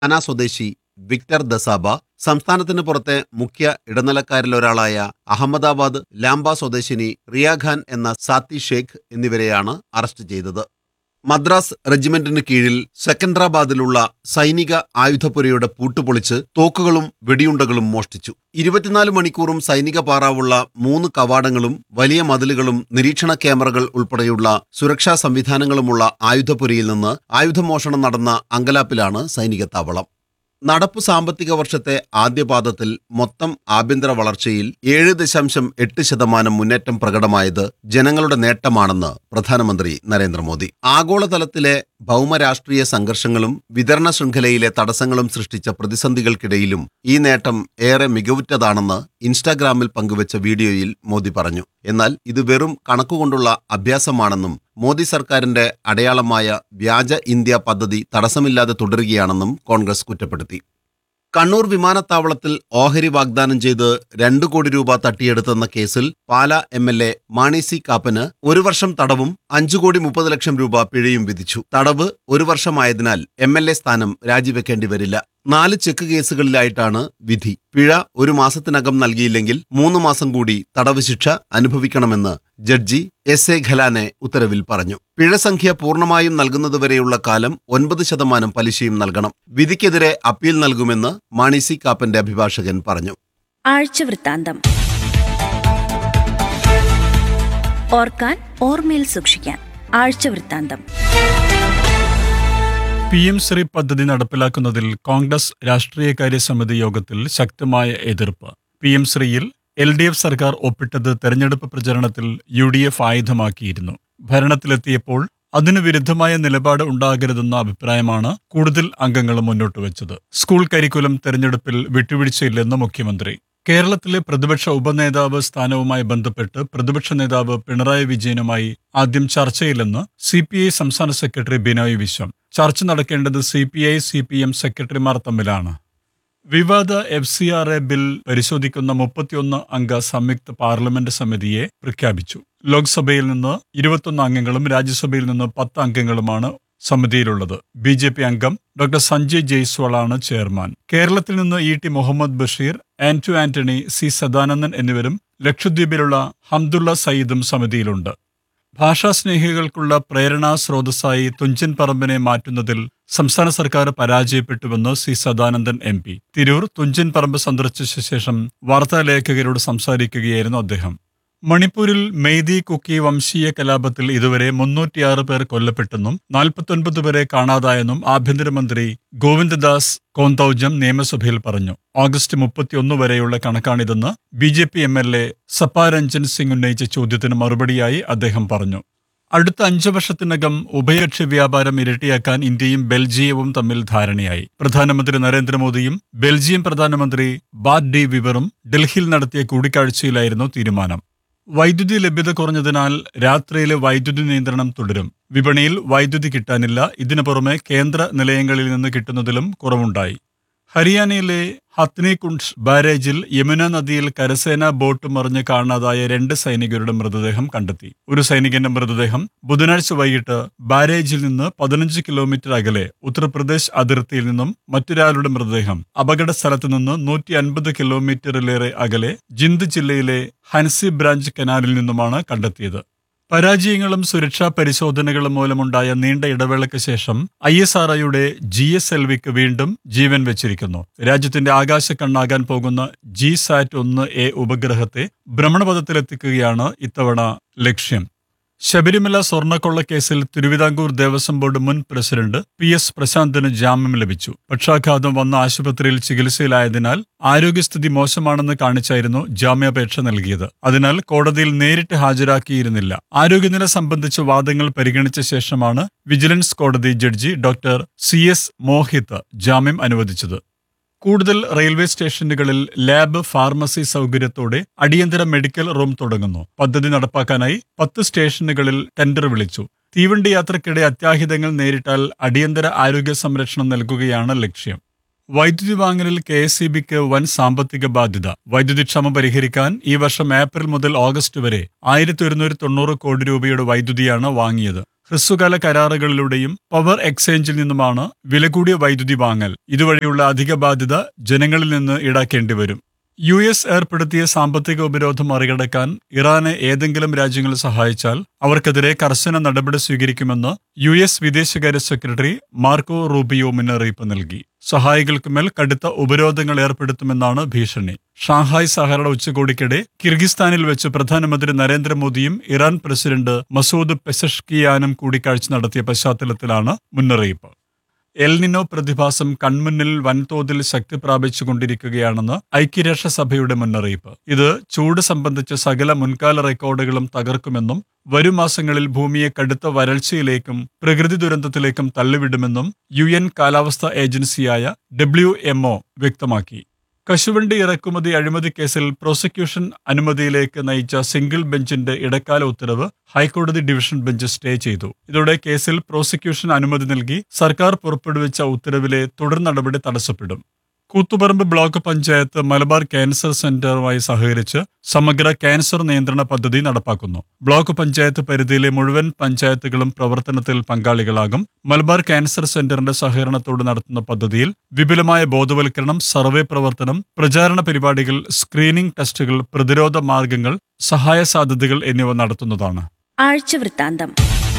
അന സ്വദേശി വിക്ടർ ദസാബ സംസ്ഥാനത്തിന് പുറത്തെ മുഖ്യ ഇടനിലക്കാരിലൊരാളായ അഹമ്മദാബാദ് ലാംബ സ്വദേശിനി റിയ ഖാൻ എന്ന സാത്തി ഷേഖ് എന്നിവരെയാണ് അറസ്റ്റ് ചെയ്തത് മദ്രാസ് റെജിമെന്റിന് കീഴിൽ സെക്കൻഡറാബാദിലുള്ള സൈനിക ആയുധപ്പുരയുടെ പൂട്ടുപൊളിച്ച് തോക്കുകളും വെടിയുണ്ടകളും മോഷ്ടിച്ചു ഇരുപത്തിനാല് മണിക്കൂറും സൈനിക പാറാവുള്ള മൂന്ന് കവാടങ്ങളും വലിയ മതിലുകളും നിരീക്ഷണ ക്യാമറകൾ ഉൾപ്പെടെയുള്ള സുരക്ഷാ സംവിധാനങ്ങളുമുള്ള ആയുധപ്പുരയിൽ നിന്ന് ആയുധമോഷണം നടന്ന അങ്കലാപ്പിലാണ് സൈനിക താവളം നടപ്പു സാമ്പത്തിക വർഷത്തെ ആദ്യപാദത്തിൽ മൊത്തം ആഭ്യന്തര വളർച്ചയിൽ ഏഴ് ദശാംശം എട്ട് ശതമാനം മുന്നേറ്റം പ്രകടമായത് ജനങ്ങളുടെ നേട്ടമാണെന്ന് പ്രധാനമന്ത്രി നരേന്ദ്രമോദി ആഗോളതലത്തിലെ ഭൗമരാഷ്ട്രീയ സംഘർഷങ്ങളും വിതരണ ശൃംഖലയിലെ തടസ്സങ്ങളും സൃഷ്ടിച്ച പ്രതിസന്ധികൾക്കിടയിലും ഈ നേട്ടം ഏറെ മികവുറ്റതാണെന്ന് ഇൻസ്റ്റാഗ്രാമിൽ പങ്കുവച്ച വീഡിയോയിൽ മോദി പറഞ്ഞു എന്നാൽ ഇത് വെറും കണക്കുകൊണ്ടുള്ള അഭ്യാസമാണെന്നും മോദി സർക്കാരിന്റെ അടയാളമായ വ്യാജ ഇന്ത്യ പദ്ധതി തടസ്സമില്ലാതെ തുടരുകയാണെന്നും കോൺഗ്രസ് കുറ്റപ്പെടുത്തി കണ്ണൂർ വിമാനത്താവളത്തിൽ ഓഹരി വാഗ്ദാനം ചെയ്ത് രണ്ടു കോടി രൂപ തട്ടിയെടുത്തെന്ന കേസിൽ Pala M L A Mani C കാപ്പന് ഒരു വർഷം തടവും അഞ്ചു കോടി മുപ്പത് ലക്ഷം രൂപ പിഴയും വിധിച്ചു തടവ് ഒരു വർഷമായതിനാൽ എം എൽ എ സ്ഥാനം രാജിവെക്കേണ്ടി വരില്ല നാല് ചെക്ക് കേസുകളിലായിട്ടാണ് വിധി പിഴ ഒരു മാസത്തിനകം നൽകിയില്ലെങ്കിൽ മൂന്ന് മാസം കൂടി തടവ് ശിക്ഷ അനുഭവിക്കണമെന്ന് ജഡ്ജി എസ് എ ഖലാനെ ഉത്തരവിൽ പറഞ്ഞു പിഴ സംഖ്യ പൂർണ്ണമായും നൽകുന്നതുവരെയുള്ള കാലം ഒൻപത് ശതമാനം പലിശയും നൽകണം വിധിക്കെതിരെ അപ്പീൽ നൽകുമെന്ന് മാണി സി കാപ്പന്റെ അഭിഭാഷകൻ പറഞ്ഞു ആഴ്ചവൃത്താന്തം ഓർക്കാൻ ഓർമ്മയിൽ സൂക്ഷിക്കാൻ ആഴ്ചവൃത്താന്തം പി എം ശ്രീ പദ്ധതി നടപ്പിലാക്കുന്നതിൽ കോൺഗ്രസ് രാഷ്ട്രീയകാര്യ സമിതി യോഗത്തിൽ ശക്തമായ എതിർപ്പ് പി എം ശ്രീയിൽ എൽ ഡി എഫ് സർക്കാർ ഒപ്പിട്ടത് തെരഞ്ഞെടുപ്പ് പ്രചരണത്തിൽ യു ഡി എഫ് ആയുധമാക്കിയിരുന്നു ഭരണത്തിലെത്തിയപ്പോൾ അതിനു വിരുദ്ധമായ നിലപാട് ഉണ്ടാകരുതെന്ന അഭിപ്രായമാണ് കൂടുതൽ അംഗങ്ങൾ മുന്നോട്ട് വെച്ചത് സ്കൂൾ കരിക്കുലം തെരഞ്ഞെടുപ്പിൽ വിട്ടുവീഴ്ചയില്ലെന്ന് മുഖ്യമന്ത്രി കേരളത്തിലെ പ്രതിപക്ഷ ഉപനേതാവ് സ്ഥാനവുമായി ബന്ധപ്പെട്ട് പ്രതിപക്ഷ നേതാവ് പിണറായി വിജയനുമായി ആദ്യം ചർച്ചയില്ലെന്ന് സി പി ഐ സംസ്ഥാന സെക്രട്ടറി ബിനോയ് വിശ്വം ചർച്ച നടക്കേണ്ടത് C P I C P M സെക്രട്ടറിമാർ തമ്മിലാണ് വിവാദ F C R A bill പരിശോധിക്കുന്ന മുപ്പത്തിയൊന്ന് അംഗ സംയുക്ത പാർലമെന്റ് സമിതിയെ പ്രഖ്യാപിച്ചു ലോക്സഭയിൽ നിന്ന് ഇരുപത്തൊന്ന് അംഗങ്ങളും രാജ്യസഭയിൽ നിന്ന് പത്ത് അംഗങ്ങളുമാണ് സമിതിയിലുള്ളത് ബി ജെ പി അംഗം ഡോക്ടർ സഞ്ജയ് ജയ്സ്വാളാണ് ചെയർമാൻ കേരളത്തിൽ നിന്ന് E T Muhammad Basheer Anto Antony C Sadanandan എന്നിവരും ലക്ഷദ്വീപിലുള്ള ഹംദുള്ള സയ്യിദും സമിതിയിലുണ്ട് ഭാഷാസ്നേഹികൾക്കുള്ള പ്രേരണാ സ്രോതസ്സായി തുഞ്ചൻ പറമ്പിനെ മാറ്റുന്നതിൽ സംസ്ഥാന സർക്കാർ പരാജയപ്പെട്ടുവെന്ന് C Sadanandan M P Tirur Thunchan Parambu സന്ദർശിച്ച ശേഷം വാർത്താലേഖകരോട് സംസാരിക്കുകയായിരുന്നു അദ്ദേഹം മണിപ്പൂരിൽ മെയ്തി കുക്കി വംശീയ കലാപത്തിൽ ഇതുവരെ മുന്നൂറ്റിയാറ് പേർ കൊല്ലപ്പെട്ടെന്നും നാൽപ്പത്തൊൻപത് പേരെ കാണാതായെന്നും ആഭ്യന്തരമന്ത്രി ഗോവിന്ദദാസ് കോന്തൌജം നിയമസഭയിൽ പറഞ്ഞു ഓഗസ്റ്റ് മുപ്പത്തിയൊന്ന് വരെയുള്ള കണക്കാണിതെന്ന് B J P M L A സപ്പാരഞ്ജൻ സിംഗ് ഉന്നയിച്ച ചോദ്യത്തിന് മറുപടിയായി അദ്ദേഹം പറഞ്ഞു അടുത്ത അഞ്ചു വർഷത്തിനകം ഉഭയകക്ഷി വ്യാപാരം ഇരട്ടിയാക്കാൻ ഇന്ത്യയും ബെൽജിയവും തമ്മിൽ ധാരണയായി പ്രധാനമന്ത്രി നരേന്ദ്രമോദിയും ബെൽജിയം പ്രധാനമന്ത്രി ബാറ്റ് ഡി വിവറും ഡൽഹിയിൽ നടത്തിയ കൂടിക്കാഴ്ചയിലായിരുന്നു തീരുമാനം വൈദ്യുതി ലഭ്യത കുറഞ്ഞതിനാൽ രാത്രിയിലെ വൈദ്യുതി നിയന്ത്രണം തുടരും വിപണിയിൽ വൈദ്യുതി കിട്ടാനില്ല ഇതിനു പുറമെ കേന്ദ്ര നിലയങ്ങളിൽ നിന്ന് കിട്ടുന്നതിലും കുറവുണ്ടായി ഹരിയാനയിലെ ഹത്നികുണ്ട് ബാരേജിൽ യമുന നദിയിൽ കരസേന ബോട്ട് മറിഞ്ഞ് കാണാതായ രണ്ട് സൈനികരുടെ മൃതദേഹം കണ്ടെത്തി ഒരു സൈനികന്റെ മൃതദേഹം ബുധനാഴ്ച വൈകിട്ട് ബാരേജിൽ നിന്ന് പതിനഞ്ച് കിലോമീറ്റർ അകലെ ഉത്തർപ്രദേശ് അതിർത്തിയിൽ നിന്നും മറ്റൊരാളുടെ മൃതദേഹം അപകട സ്ഥലത്ത് നിന്ന് നൂറ്റി അൻപത് കിലോമീറ്ററിലേറെ അകലെ ജിന്ദ് ജില്ലയിലെ ഹൻസി ബ്രാഞ്ച് കനാലിൽ നിന്നുമാണ് കണ്ടെത്തിയത് പരാജയങ്ങളും സുരക്ഷാ പരിശോധനകളും മൂലമുണ്ടായ നീണ്ട ഇടവേളയ്ക്ക് ശേഷം ഐ എസ് ആർ ഐയുടെ ജി എസ് എൽ വിക്ക് വീണ്ടും ജീവൻ വെച്ചിരിക്കുന്നു രാജ്യത്തിന്റെ ആകാശ കണ്ണാകാൻ പോകുന്ന ജി സാറ്റ് ഒന്ന് എ ഉപഗ്രഹത്തെ ഭ്രമണപഥത്തിലെത്തിക്കുകയാണ് ഇത്തവണ ലക്ഷ്യം ശബരിമല സ്വർണ്ണക്കൊള്ളക്കേസിൽ തിരുവിതാംകൂർ ദേവസ്വം ബോർഡ് മുൻ പ്രസിഡന്റ് പി എസ് പ്രശാന്തിന് ജാമ്യം ലഭിച്ചു പക്ഷാഘാതം വന്ന ആശുപത്രിയിൽ ചികിത്സയിലായതിനാൽ ആരോഗ്യസ്ഥിതി മോശമാണെന്ന് കാണിച്ചായിരുന്നു ജാമ്യാപേക്ഷ നൽകിയത് അതിനാൽ കോടതിയിൽ നേരിട്ട് ഹാജരാക്കിയിരുന്നില്ല ആരോഗ്യനില സംബന്ധിച്ച വാദങ്ങൾ പരിഗണിച്ച ശേഷമാണ് വിജിലൻസ് കോടതി judge doctor C S Mohit ജാമ്യം അനുവദിച്ചത് കൂടുതൽ റെയിൽവേ സ്റ്റേഷനുകളിൽ ലാബ് ഫാർമസി സൗകര്യത്തോടെ അടിയന്തര മെഡിക്കൽ റൂം തുടങ്ങുന്നു പദ്ധതി നടപ്പാക്കാനായി പത്ത് സ്റ്റേഷനുകളിൽ ടെൻഡർ വിളിച്ചു തീവണ്ടി യാത്രക്കിടെ അത്യാഹിതങ്ങൾ നേരിട്ടാൽ അടിയന്തര ആരോഗ്യ സംരക്ഷണം നൽകുകയാണ് ലക്ഷ്യം വൈദ്യുതി വാങ്ങലിൽ കെ എസ് ഇ ബിക്ക് വൻ സാമ്പത്തിക ബാധ്യത വൈദ്യുതി ക്ഷമ പരിഹരിക്കാൻ ഈ വർഷം ഏപ്രിൽ മുതൽ ഓഗസ്റ്റ് വരെ ആയിരത്തി ഒരുന്നൂറ്റി തൊണ്ണൂറ് കോടി രൂപയുടെ വൈദ്യുതിയാണ് വാങ്ങിയത് ഹ്രസ്വകാല കരാറുകളിലൂടെയും പവർ എക്സ്ചേഞ്ചിൽ നിന്നുമാണ് വില കൂടിയ വൈദ്യുതി വാങ്ങൽ ഇതുവഴിയുള്ള അധിക ബാധ്യത ജനങ്ങളിൽ നിന്ന് ഈടാക്കേണ്ടി വരും യു എസ് ഏർപ്പെടുത്തിയ സാമ്പത്തിക ഉപരോധം മറികടക്കാൻ ഇറാനെ ഏതെങ്കിലും രാജ്യങ്ങൾ സഹായിച്ചാൽ അവർക്കെതിരെ കർശന നടപടി സ്വീകരിക്കുമെന്ന് യു എസ് വിദേശകാര്യ സെക്രട്ടറി മാർക്കോ റൂബിയോ മുന്നറിയിപ്പ് നൽകി സഹായികൾക്കുമേൽ കടുത്ത ഉപരോധങ്ങൾ ഏർപ്പെടുത്തുമെന്നാണ് ഭീഷണി ഷാങ്ഹായ് സഹകരണ ഉച്ചകോടിക്കിടെ കിർഗിസ്ഥാനിൽ വെച്ച് പ്രധാനമന്ത്രി നരേന്ദ്രമോദിയും ഇറാൻ പ്രസിഡന്റ് മസൂദ് പെസഷ്കിയാനും കൂടിക്കാഴ്ച നടത്തിയ പശ്ചാത്തലത്തിലാണ് മുന്നറിയിപ്പ് എൽനിനോ പ്രതിഭാസം കൺമുന്നിൽ വൻതോതിൽ ശക്തി പ്രാപിച്ചുകൊണ്ടിരിക്കുകയാണെന്ന് ഐക്യരാഷ്ട്രസഭയുടെ മുന്നറിയിപ്പ് ഇത് ചൂട് സംബന്ധിച്ച സകല മുൻകാല റെക്കോർഡുകളും തകർക്കുമെന്നും വരും മാസങ്ങളിൽ ഭൂമിയെ കടുത്ത വരൾച്ചയിലേക്കും പ്രകൃതി ദുരന്തത്തിലേക്കും തള്ളിവിടുമെന്നും യു എൻ കാലാവസ്ഥാ ഏജൻസിയായ ഡബ്ല്യു വ്യക്തമാക്കി കശുവണ്ടി ഇറക്കുമതി അഴിമതി കേസിൽ പ്രോസിക്യൂഷൻ അനുമതിയിലേക്ക് നയിച്ച സിംഗിൾ ബെഞ്ചിന്റെ ഇടക്കാല ഉത്തരവ് ഹൈക്കോടതി ഡിവിഷൻ ബെഞ്ച് സ്റ്റേ ചെയ്തു ഇതോടെ കേസിൽ പ്രോസിക്യൂഷൻ അനുമതി നൽകി സർക്കാർ പുറപ്പെടുവിച്ച ഉത്തരവിലെ തുടർ നടപടി തടസ്സപ്പെടും കൂത്തുപറമ്പ് ബ്ലോക്ക് പഞ്ചായത്ത് മലബാർ ക്യാൻസർ സെന്ററുമായി സഹകരിച്ച് സമഗ്ര ക്യാൻസർ നിയന്ത്രണ പദ്ധതി നടപ്പാക്കുന്നു ബ്ലോക്ക് പഞ്ചായത്ത് പരിധിയിലെ മുഴുവൻ പഞ്ചായത്തുകളും പ്രവർത്തനത്തിൽ പങ്കാളികളാകും മലബാർ ക്യാൻസർ സെന്ററിന്റെ സഹകരണത്തോട് നടത്തുന്ന പദ്ധതിയിൽ വിപുലമായ ബോധവൽക്കരണം സർവേ പ്രവർത്തനം പ്രചാരണ പരിപാടികൾ സ്ക്രീനിംഗ് ടെസ്റ്റുകൾ പ്രതിരോധ മാർഗങ്ങൾ സഹായ സാധ്യതകൾ എന്നിവ നടത്തുന്നതാണ് ആഴ്ചവൃത്താന്തം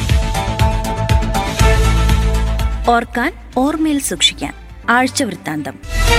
ഓർക്കാൻ ഓർമ്മയിൽ സൂക്ഷിക്കാൻ ആഴ്ചവൃത്താന്തം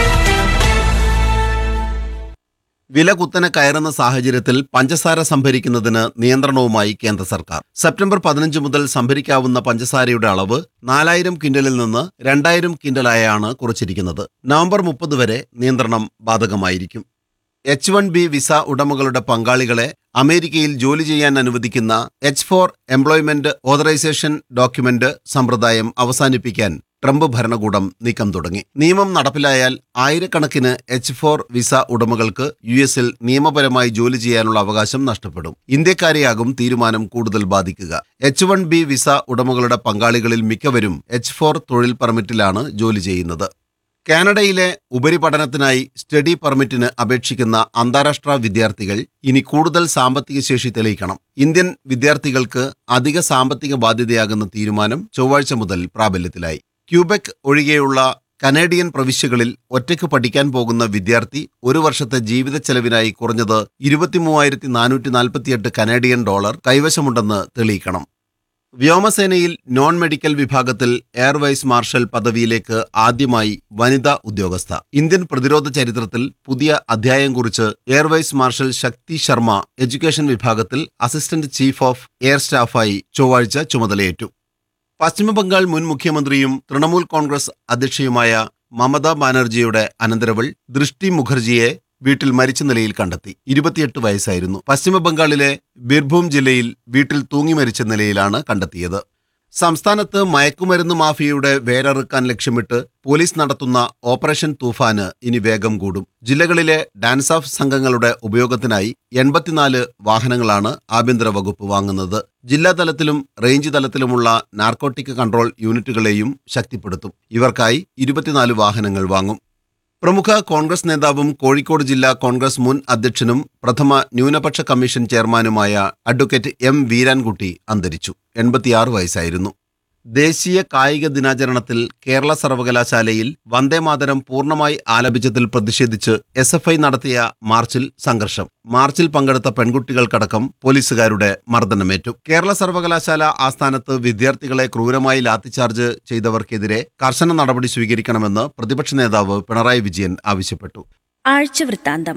വില കുത്തനെ കയറുന്ന സാഹചര്യത്തിൽ പഞ്ചസാര സംഭരിക്കുന്നതിന് നിയന്ത്രണവുമായി കേന്ദ്ര സർക്കാർ സെപ്റ്റംബർ പതിനഞ്ച് മുതൽ സംഭരിക്കാവുന്ന പഞ്ചസാരയുടെ അളവ് നാലായിരം ക്വിന്റലിൽ നിന്ന് രണ്ടായിരം ക്വിന്റലായാണ് കുറച്ചിരിക്കുന്നത് നവംബർ മുപ്പത് വരെ നിയന്ത്രണം ബാധകമായിരിക്കും എച്ച് വൺ ബി വിസ ഉടമകളുടെ പങ്കാളികളെ അമേരിക്കയിൽ ജോലി ചെയ്യാൻ അനുവദിക്കുന്ന H four employment authorisation document സമ്പ്രദായം അവസാനിപ്പിക്കാൻ ട്രംപ് ഭരണകൂടം നീക്കം തുടങ്ങി നിയമം നടപ്പിലായാൽ ആയിരക്കണക്കിന് എച്ച് ഫോർ വിസ ഉടമകൾക്ക് യു എസിൽ നിയമപരമായി ജോലി ചെയ്യാനുള്ള അവകാശം നഷ്ടപ്പെടും ഇന്ത്യക്കാരെയാകും തീരുമാനം കൂടുതൽ ബാധിക്കുക എച്ച് വൺ ബി വിസ ഉടമകളുടെ പങ്കാളികളിൽ മിക്കവരും എച്ച് ഫോർ തൊഴിൽ പെർമിറ്റിലാണ് ജോലി ചെയ്യുന്നത് കാനഡയിലെ ഉപരിപഠനത്തിനായി സ്റ്റഡി പെർമിറ്റിന് അപേക്ഷിക്കുന്ന അന്താരാഷ്ട്ര വിദ്യാർത്ഥികൾ ഇനി കൂടുതൽ സാമ്പത്തിക ശേഷി തെളിയിക്കണം ഇന്ത്യൻ വിദ്യാർത്ഥികൾക്ക് അധിക സാമ്പത്തിക ബാധ്യതയാകുന്ന തീരുമാനം ചൊവ്വാഴ്ച മുതൽ പ്രാബല്യത്തിലായി ക്യൂബെക് ഒഴികെയുള്ള കനേഡിയൻ പ്രവിശ്യകളിൽ ഒറ്റയ്ക്ക് പഠിക്കാൻ പോകുന്ന വിദ്യാർത്ഥി ഒരു വർഷത്തെ ജീവിത ചെലവിനായി കുറഞ്ഞത് ഇരുപത്തിമൂവായിരത്തി നാനൂറ്റി നാൽപ്പത്തിയെട്ട് കനേഡിയൻ ഡോളർ കൈവശമുണ്ടെന്ന് തെളിയിക്കണം വ്യോമസേനയിൽ നോൺ മെഡിക്കൽ വിഭാഗത്തിൽ എയർ വൈസ് മാർഷൽ പദവിയിലേക്ക് ആദ്യമായി വനിതാ ഉദ്യോഗസ്ഥ ഇന്ത്യൻ പ്രതിരോധ ചരിത്രത്തിൽ പുതിയ അധ്യായം കുറിച്ച് air vice marshal Shakti Sharma education വിഭാഗത്തിൽ അസിസ്റ്റന്റ് ചീഫ് ഓഫ് എയർ സ്റ്റാഫായി ചൊവ്വാഴ്ച ചുമതലയേറ്റു പശ്ചിമബംഗാൾ മുൻ മുഖ്യമന്ത്രിയും തൃണമൂൽ കോൺഗ്രസ് അധ്യക്ഷയുമായ മമതാ ബാനർജിയുടെ അനന്തരവൾ ദൃഷ്ടി മുഖർജിയെ വീട്ടിൽ മരിച്ച നിലയിൽ കണ്ടെത്തി ഇരുപത്തിയെട്ട് വയസ്സായിരുന്നു പശ്ചിമബംഗാളിലെ ബിർഭൂം ജില്ലയിൽ വീട്ടിൽ തൂങ്ങി മരിച്ച നിലയിലാണ് കണ്ടെത്തിയത് സംസ്ഥാനത്ത് മയക്കുമരുന്ന് മാഫിയയുടെ വേരറുക്കാൻ ലക്ഷ്യമിട്ട് പോലീസ് നടത്തുന്ന ഓപ്പറേഷൻ തൂഫാന് ഇനി വേഗം കൂടും ജില്ലകളിലെ ഡാൻസ് ഓഫ് സംഘങ്ങളുടെ ഉപയോഗത്തിനായി എൺപത്തിനാല് വാഹനങ്ങളാണ് ആഭ്യന്തര വകുപ്പ് വാങ്ങുന്നത് ജില്ലാ തലത്തിലും റേഞ്ച് തലത്തിലുമുള്ള നാർക്കോട്ടിക് കൺട്രോൾ യൂണിറ്റുകളെയും ശക്തിപ്പെടുത്തും ഇവർക്കായി ഇരുപത്തിനാല് വാഹനങ്ങൾ വാങ്ങും പ്രമുഖ കോൺഗ്രസ് നേതാവും കോഴിക്കോട് ജില്ലാ കോൺഗ്രസ് മുൻ അധ്യക്ഷനും പ്രഥമ ന്യൂനപക്ഷ കമ്മീഷൻ ചെയർമാനുമായ അഡ്വക്കേറ്റ് എം വീരാൻകുട്ടി അന്തരിച്ചു എൺപത്തിയാറ് വയസ്സായിരുന്നു ദേശീയ കായിക ദിനാചരണത്തിൽ കേരള സർവകലാശാലയിൽ വന്ദേമാതരം പൂർണ്ണമായി ആലപിച്ചതിൽ പ്രതിഷേധിച്ച് എസ് എഫ് ഐ നടത്തിയ മാർച്ചിൽ സംഘർഷം മാർച്ചിൽ പങ്കെടുത്ത പെൺകുട്ടികൾക്കടക്കം പോലീസുകാരുടെ മർദ്ദനമേറ്റു കേരള സർവകലാശാല ആസ്ഥാനത്ത് വിദ്യാർത്ഥികളെ ക്രൂരമായി ലാത്തിച്ചാർജ് ചെയ്തവർക്കെതിരെ കർശന നടപടി സ്വീകരിക്കണമെന്ന് പ്രതിപക്ഷ നേതാവ് പിണറായി വിജയൻ ആവശ്യപ്പെട്ടു ആഴ്ചവൃത്താന്തം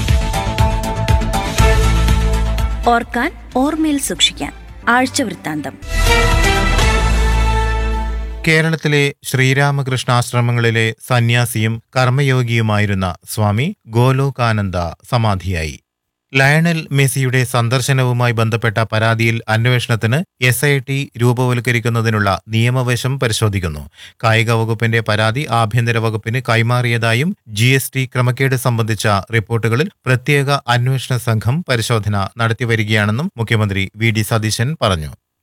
ഓർക്കാൻ ഓർമ്മയിൽ സൂക്ഷിക്കാൻ ആഴ്ചവൃത്താന്തം കേരളത്തിലെ ശ്രീരാമകൃഷ്ണാശ്രമങ്ങളിലെ സന്യാസിയും കർമ്മയോഗിയുമായിരുന്ന സ്വാമി ഗോലോകാനന്ദ സമാധിയായി ലയണൽ മെസ്സിയുടെ സന്ദർശനവുമായി ബന്ധപ്പെട്ട പരാതിയിൽ അന്വേഷണത്തിന് എസ് ഐ ടി രൂപവൽക്കരിക്കുന്നതിനുള്ള നിയമവശം പരിശോധിക്കുന്നു കായിക വകുപ്പിന്റെ പരാതി ആഭ്യന്തര വകുപ്പിന് കൈമാറിയതായും ജി എസ് ടി ക്രമക്കേട് സംബന്ധിച്ച റിപ്പോർട്ടുകളിൽ പ്രത്യേക അന്വേഷണ സംഘം പരിശോധന നടത്തിവരികയാണെന്നും മുഖ്യമന്ത്രി വി ഡി സതീശൻ പറഞ്ഞു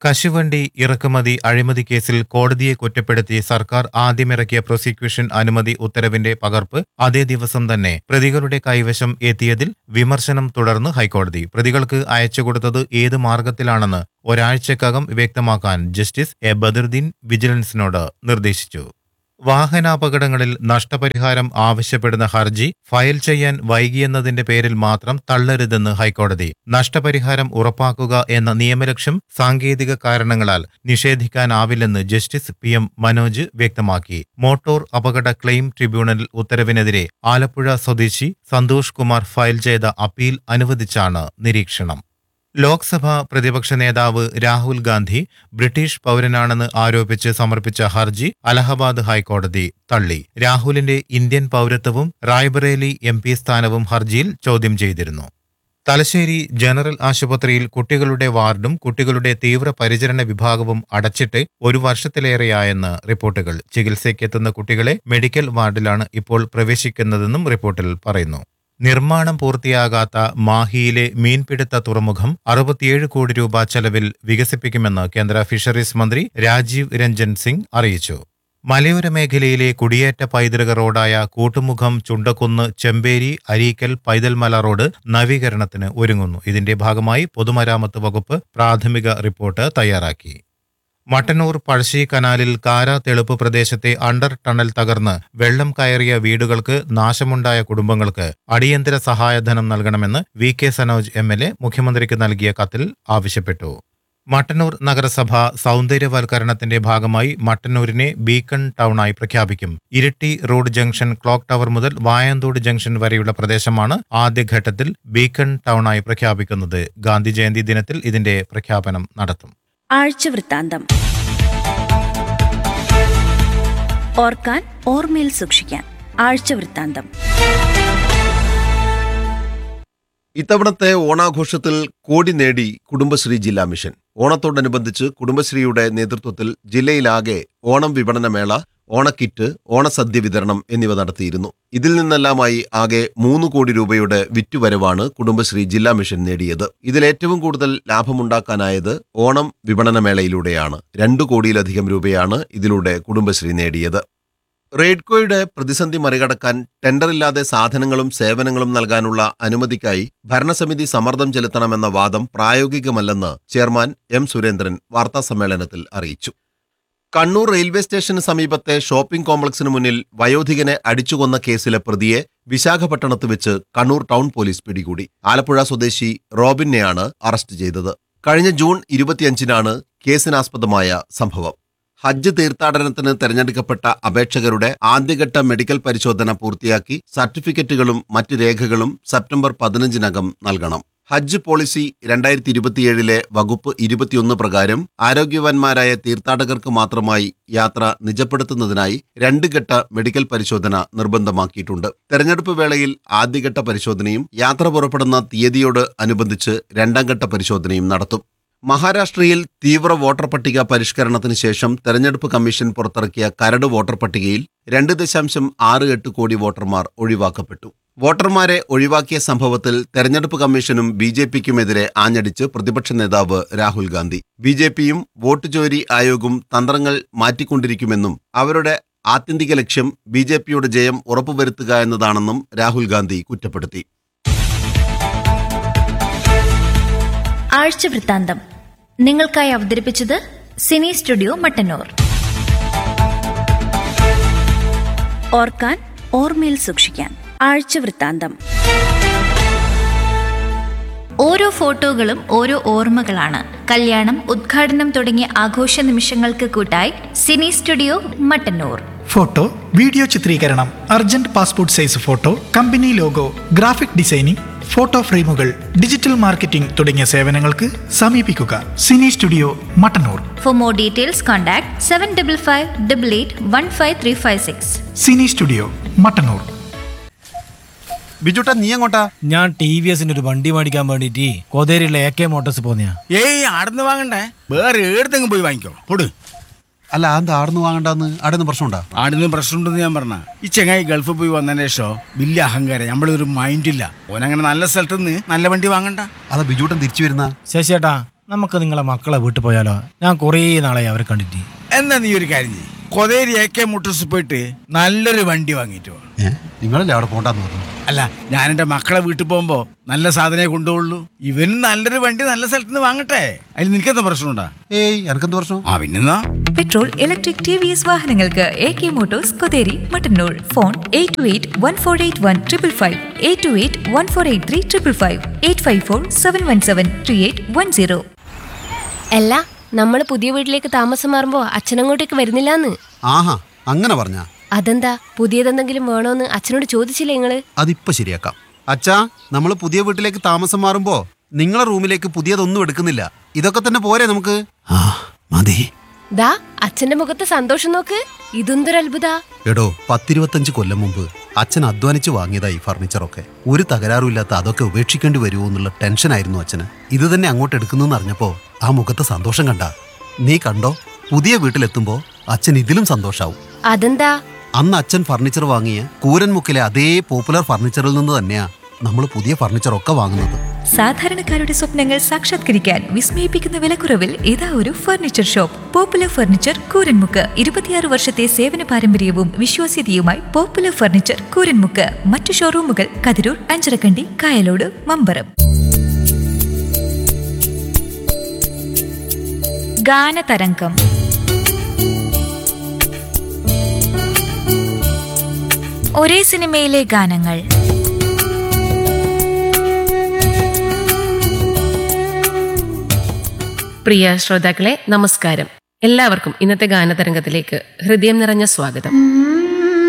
കശുവണ്ടി ഇറക്കുമതി അഴിമതി കേസിൽ കോടതിയെ കുറ്റപ്പെടുത്തി സർക്കാർ ആദ്യമിറക്കിയ പ്രോസിക്യൂഷൻ അനുമതി ഉത്തരവിന്റെ പകർപ്പ് അതേ ദിവസം തന്നെ പ്രതികളുടെ കൈവശം എത്തിയതിൽ വിമർശനം തുടർന്ന് ഹൈക്കോടതി പ്രതികൾക്ക് അയച്ചുകൊടുത്തത് ഏത് മാർഗത്തിലാണെന്ന് ഒരാഴ്ചക്കകം വ്യക്തമാക്കാൻ ജസ്റ്റിസ് എ ബദറുദ്ദീൻ വിജിലൻസിനോട് നിർദ്ദേശിച്ചു വാഹനാപകടങ്ങളിൽ നഷ്ടപരിഹാരം ആവശ്യപ്പെടുന്ന ഹർജി ഫയൽ ചെയ്യാൻ വൈകിയെന്നതിന്റെ പേരിൽ മാത്രം തള്ളരുതെന്ന് ഹൈക്കോടതി നഷ്ടപരിഹാരം ഉറപ്പാക്കുക എന്ന നിയമലക്ഷ്യം സാങ്കേതിക കാരണങ്ങളാൽ നിഷേധിക്കാനാവില്ലെന്ന് ജസ്റ്റിസ് പി എം മനോജ് വ്യക്തമാക്കി മോട്ടോർ അപകട ക്ലെയിം ട്രിബ്യൂണൽ ഉത്തരവിനെതിരെ ആലപ്പുഴ സ്വദേശി സന്തോഷ് കുമാർ ഫയൽ ചെയ്ത അപ്പീൽ അനുവദിച്ചാണ് നിരീക്ഷണം ലോക്സഭാ പ്രതിപക്ഷ നേതാവ് രാഹുൽ ഗാന്ധി ബ്രിട്ടീഷ് പൗരനാണെന്ന് ആരോപിച്ച് സമർപ്പിച്ച ഹർജി അലഹബാദ് ഹൈക്കോടതി തള്ളി രാഹുലിന്റെ ഇന്ത്യൻ പൗരത്വവും റായ്ബറേലി എം പി സ്ഥാനവും ഹർജിയിൽ ചോദ്യം ചെയ്തിരുന്നു തലശ്ശേരി ജനറൽ ആശുപത്രിയിൽ കുട്ടികളുടെ വാർഡും കുട്ടികളുടെ തീവ്ര പരിചരണ വിഭാഗവും അടച്ചിട്ട് ഒരു വർഷത്തിലേറെയായെന്ന് റിപ്പോർട്ടുകൾ ചികിത്സയ്ക്കെത്തുന്ന കുട്ടികളെ മെഡിക്കൽ വാർഡിലാണ് ഇപ്പോൾ പ്രവേശിക്കുന്നതെന്നും റിപ്പോർട്ടിൽ പറയുന്നു നിർമ്മാണം പൂർത്തിയാകാത്ത മാഹിയിലെ മീൻപിടുത്ത തുറമുഖം അറുപത്തിയേഴ് കോടി രൂപ ചെലവിൽ വികസിപ്പിക്കുമെന്ന് കേന്ദ്ര ഫിഷറീസ് മന്ത്രി രാജീവ് രഞ്ജൻ സിംഗ് അറിയിച്ചു മലയോര മേഖലയിലെ കുടിയേറ്റ പൈതൃക റോഡായ കൂട്ടുമുഖം ചുണ്ടക്കുന്ന് ചെമ്പേരി അരീക്കൽ പൈതൽമല റോഡ് നവീകരണത്തിന് ഒരുങ്ങുന്നു ഇതിന്റെ ഭാഗമായി പൊതുമരാമത്ത് വകുപ്പ് പ്രാഥമിക റിപ്പോർട്ട് തയ്യാറാക്കി മട്ടന്നൂർ പഴശ്ശി കനാലിൽ കാര തെളുപ്പ് പ്രദേശത്തെ അണ്ടർ ടണൽ തകർന്ന് വെള്ളം കയറിയ വീടുകൾക്ക് നാശമുണ്ടായ കുടുംബങ്ങൾക്ക് അടിയന്തര സഹായധനം നൽകണമെന്ന് V K Sanoj M L A മുഖ്യമന്ത്രിക്ക് നൽകിയ കത്തിൽ ആവശ്യപ്പെട്ടു മട്ടന്നൂർ നഗരസഭ സൗന്ദര്യവൽക്കരണത്തിന്റെ ഭാഗമായി മട്ടന്നൂരിനെ ബീക്കൺ ടൗണായി പ്രഖ്യാപിക്കും Iritty road junction clock tower മുതൽ വായന്തോട് ജംഗ്ഷൻ വരെയുള്ള പ്രദേശമാണ് ആദ്യഘട്ടത്തിൽ ബീക്കൺ ടൗണായി പ്രഖ്യാപിക്കുന്നത് ഗാന്ധി ജയന്തി ദിനത്തിൽ ഇതിന്റെ പ്രഖ്യാപനം നടത്തും ആഴ്ചവൃത്താന്തം ഓർക്കാൻ ഓർമ്മയിൽ സൂക്ഷിക്കാൻ ആഴ്ചവൃത്താന്തം ഇത്തവണത്തെ ഓണാഘോഷത്തിൽ കോടി നേടി കുടുംബശ്രീ ജില്ലാ മിഷൻ ഓണത്തോടനുബന്ധിച്ച് കുടുംബശ്രീയുടെ നേതൃത്വത്തിൽ ജില്ലയിലാകെ ഓണം വിപണന മേള ഓണക്കിറ്റ് ഓണസദ്യ വിതരണം എന്നിവ നടത്തിയിരുന്നു ഇതിൽ നിന്നെല്ലാമായി ആകെ മൂന്ന് കോടി രൂപയുടെ വിറ്റുവരവാണ് കുടുംബശ്രീ ജില്ലാ മിഷൻ നേടിയത് ഇതിലേറ്റവും കൂടുതൽ ലാഭമുണ്ടാക്കാനായത് ഓണം വിപണന മേളയിലൂടെയാണ് രണ്ടു കോടിയിലധികം രൂപയാണ് ഇതിലൂടെ കുടുംബശ്രീ നേടിയത് റെയ്ഡ്കോയുടെ പ്രതിസന്ധി മറികടക്കാൻ ടെൻഡറില്ലാതെ സാധനങ്ങളും സേവനങ്ങളും നൽകാനുള്ള അനുമതിക്കായി ഭരണസമിതി സമ്മർദ്ദം ചെലുത്തണമെന്ന വാദം പ്രായോഗികമല്ലെന്ന് ചെയർമാൻ എം സുരേന്ദ്രൻ വാർത്താസമ്മേളനത്തിൽ അറിയിച്ചു കണ്ണൂർ റെയിൽവേ സ്റ്റേഷന് സമീപത്തെ ഷോപ്പിംഗ് കോംപ്ലക്സിന് മുന്നിൽ വയോധികനെ അടിച്ചുകൊന്ന കേസിലെ പ്രതിയെ വിശാഖപട്ടണത്ത് വെച്ച് കണ്ണൂർ ടൗൺ പോലീസ് പിടികൂടി ആലപ്പുഴ സ്വദേശി റോബിനെയാണ് അറസ്റ്റ് ചെയ്തത് കഴിഞ്ഞ ജൂൺ ഇരുപത്തിയഞ്ചിനാണ് കേസിനാസ്പദമായ സംഭവം ഹജ്ജ് തീർത്ഥാടനത്തിന് തെരഞ്ഞെടുക്കപ്പെട്ട അപേക്ഷകരുടെ ആദ്യഘട്ട മെഡിക്കൽ പരിശോധന പൂർത്തിയാക്കി സർട്ടിഫിക്കറ്റുകളും മറ്റ് രേഖകളും സെപ്റ്റംബർ പതിനഞ്ചിനകം നൽകണം ഹജ്ജ് പോളിസി രണ്ടായിരത്തി ഇരുപത്തിയേഴിലെ വകുപ്പ് ഇരുപത്തിയൊന്ന് പ്രകാരം ആരോഗ്യവാന്മാരായ തീർത്ഥാടകർക്ക് മാത്രമായി യാത്ര നിജപ്പെടുത്തുന്നതിനായി രണ്ട് ഘട്ട മെഡിക്കൽ പരിശോധന നിർബന്ധമാക്കിയിട്ടുണ്ട് തെരഞ്ഞെടുപ്പ് വേളയിൽ ആദ്യഘട്ട പരിശോധനയും യാത്ര പുറപ്പെടുന്ന തീയതിയോട് അനുബന്ധിച്ച് രണ്ടാം ഘട്ട പരിശോധനയും നടത്തും മഹാരാഷ്ട്രയിൽ തീവ്ര വോട്ടർ പട്ടിക പരിഷ്കരണത്തിന് ശേഷം തെരഞ്ഞെടുപ്പ് കമ്മീഷൻ പുറത്തിറക്കിയ കരട് വോട്ടർ പട്ടികയിൽ രണ്ട് ദശാംശം ആറ് എട്ട് കോടി വോട്ടർമാർ ഒഴിവാക്കപ്പെട്ടു വോട്ടർമാരെ ഒഴിവാക്കിയ സംഭവത്തിൽ തെരഞ്ഞെടുപ്പ് കമ്മീഷനും ബി ജെ പിക്കുമെതിരെ ആഞ്ഞടിച്ച് പ്രതിപക്ഷ നേതാവ് രാഹുൽ ഗാന്ധി ബി ജെ പിയും വോട്ട് ചോരി ആയോഗും തന്ത്രങ്ങൾ മാറ്റിക്കൊണ്ടിരിക്കുമെന്നും അവരുടെ ആത്യന്തിക ലക്ഷ്യം ബി ജെ പിയുടെ ജയം ഉറപ്പുവരുത്തുക എന്നതാണെന്നും രാഹുൽ ഗാന്ധി കുറ്റപ്പെടുത്തി ആഴ്ചവൃത്താന്തം നിങ്ങൾക്കായി അവതരിപ്പിച്ചത് സിനി സ്റ്റുഡിയോ മട്ടന്നൂർ ഓർക്കാൻ ഓർമ്മയിൽ സൂക്ഷിക്കാൻ ആഴ്ചവൃത്താന്തം ഓരോ ഫോട്ടോകളും ഓരോ ഓർമ്മകളാണ് കല്യാണം ഉദ്ഘാടനം തുടങ്ങിയ ആഘോഷ നിമിഷങ്ങൾക്ക് കൂട്ടായി cine studio Mattannur photo video ചിത്രീകരണം urgent passport size photo company logo graphic designing photo ഫ്രെയിമുകൾ ഡിജിറ്റൽ മാർക്കറ്റിംഗ് തുടങ്ങിയ സേവനങ്ങൾക്ക് സമീപിക്കുക cine studio Mattannur for more details contact seven double five double eight one five three five six cine studio Mattannur ബിജുട്ടാ നീ എങ്ങോട്ടാ ഞാൻ T V എസിന്റെ ഒരു വണ്ടി മേടിക്കാൻ വേണ്ടിട്ട് കോതേരിയിലെ എ കെ മോട്ടോഴ്സ് പോന്നെയാ ഏയ് ആടുന്ന് വാങ്ങണ്ടേ വേറെ ഏടത്തെങ്കിലും പോയി വാങ്ങിക്കോ പൊട് അല്ല എന്താ ആടുന്ന് വാങ്ങണ്ടെന്ന് ആടുന്ന് പ്രശ്നമുണ്ടാ ആടുന്ന് പ്രശ്നമുണ്ടെന്ന് ഞാൻ പറഞ്ഞ ഈ ചെങ്ങായി ഗൾഫിൽ പോയി വന്നതിന് ശേഷം വലിയ അഹങ്കാരം നമ്മളൊരു മൈൻഡില്ല ഓനങ്ങനെ നല്ല സ്ഥലത്ത് നിന്ന് നല്ല വണ്ടി വാങ്ങണ്ട അതാ ബിജുട്ടൻ തിരിച്ചു വരുന്ന ശശിയേട്ടാ നമുക്ക് നിങ്ങളെ മക്കളെ വീട്ടിൽ പോയാലോ ഞാൻ കുറേ നാളായി അവരെ കണ്ടിട്ട് എന്നാ നീ ഒരു കാര്യം ചെയ്യ് കൊതേരി എ കെ മോട്ടോഴ്സ് പോയിട്ട് നല്ലൊരു വണ്ടി വാങ്ങിയിട്ട് വാ ഏ നിങ്ങളല്ലേ അവിടെ പോണ്ടെന്ന് പറഞ്ഞു അല്ല ഞാൻ എന്റെ മക്കളെ വീട്ടിൽ പോകുമ്പോ നല്ല സാധനമേ കൊണ്ടുപോകുള്ളൂ ഇവനും നല്ലൊരു വണ്ടി നല്ല സ്ഥലത്ത് നിന്ന് വാങ്ങട്ടെ അതിൽ നിനക്കെന്താ പ്രശ്നമുണ്ടാ ഏയ് എനക്കെന്ത് പ്രശ്നം ആ പിന്നെന്നാ petrol electric T V S വാഹനങ്ങൾക്ക് A K motors Kotheri Mattannur phone eight two eight one four eight one triple five eight two eight one four eight three triple five eight five four seven one seven three eight one zero അല്ല നമ്മൾ പുതിയ വീട്ടിലേക്ക് താമസം മാറുമ്പോ അച്ഛനങ്ങോട്ടേക്ക് വരുന്നില്ലാന്ന് ആഹാ അങ്ങനെ പറഞ്ഞ അതെന്താ പുതിയതെന്തെങ്കിലും വേണോന്ന് അച്ഛനോട് ചോദിച്ചില്ലേ നിങ്ങള് അതിപ്പോ ശരിയാക്കാം അച്ഛാ നമ്മൾ പുതിയ വീട്ടിലേക്ക് താമസം മാറുമ്പോ നിങ്ങളെ റൂമിലേക്ക് പുതിയതൊന്നും എടുക്കുന്നില്ല ഇതൊക്കെ തന്നെ പോരെ നമുക്ക് ആ മതി ദാ അച്ഛന്റെ മുഖത്ത് സന്തോഷം നോക്ക് ഇതെന്തൊരു അത്ഭുത എടോ പത്തിരുപത്തഞ്ച് കൊല്ലം മുമ്പ് അച്ഛൻ അധ്വാനിച്ച് വാങ്ങിയതാ ഈ ഫർണിച്ചറൊക്കെ ഒരു തകരാറുമില്ലാത്ത അതൊക്കെ ഉപേക്ഷിക്കേണ്ടി വരുമോ എന്നുള്ള ടെൻഷനായിരുന്നു അച്ഛന് ഇത് തന്നെ അങ്ങോട്ട് എടുക്കുന്നു അറിഞ്ഞപ്പോ ആ മുഖത്തെ സന്തോഷം കണ്ട നീ കണ്ടോ പുതിയ വീട്ടിലെത്തുമ്പോ അച്ഛൻ ഇതിലും സന്തോഷാവും അതെന്താ അന്ന് അച്ഛൻ ഫർണിച്ചർ വാങ്ങിയ കൂരൻമുക്കിലെ അതേ പോപ്പുലർ ഫർണിച്ചറിൽ നിന്ന് തന്നെയാ നമ്മൾ പുതിയ ഫർണിച്ചറൊക്കെ വാങ്ങുന്നത് സാധാരണക്കാരുടെ സ്വപ്നങ്ങൾ സാക്ഷാത്കരിക്കാൻ വിസ്മയിപ്പിക്കുന്ന വിലക്കുറവിൽ ഇതാ ഒരു furniture shop popular furniture Kooranmukku ഇരുപത്തിയാറ് വർഷത്തെ സേവന പാരമ്പര്യവും വിശ്വാസ്യതയുമായി പോപ്പുലർ ഫർണിച്ചർ കൂരൻമുക്ക് മറ്റു ഷോറൂമുകൾ കതിരൂർ അഞ്ചരക്കണ്ടി കായലോട് മമ്പറം ഗാനതരംഗം ഒരേ സിനിമയിലെ ഗാനങ്ങൾ പ്രിയ ശ്രോതാക്കളെ നമസ്കാരം എല്ലാവർക്കും ഇന്നത്തെ ഗാനതരംഗത്തിലേക്ക് ഹൃദയം നിറഞ്ഞ സ്വാഗതം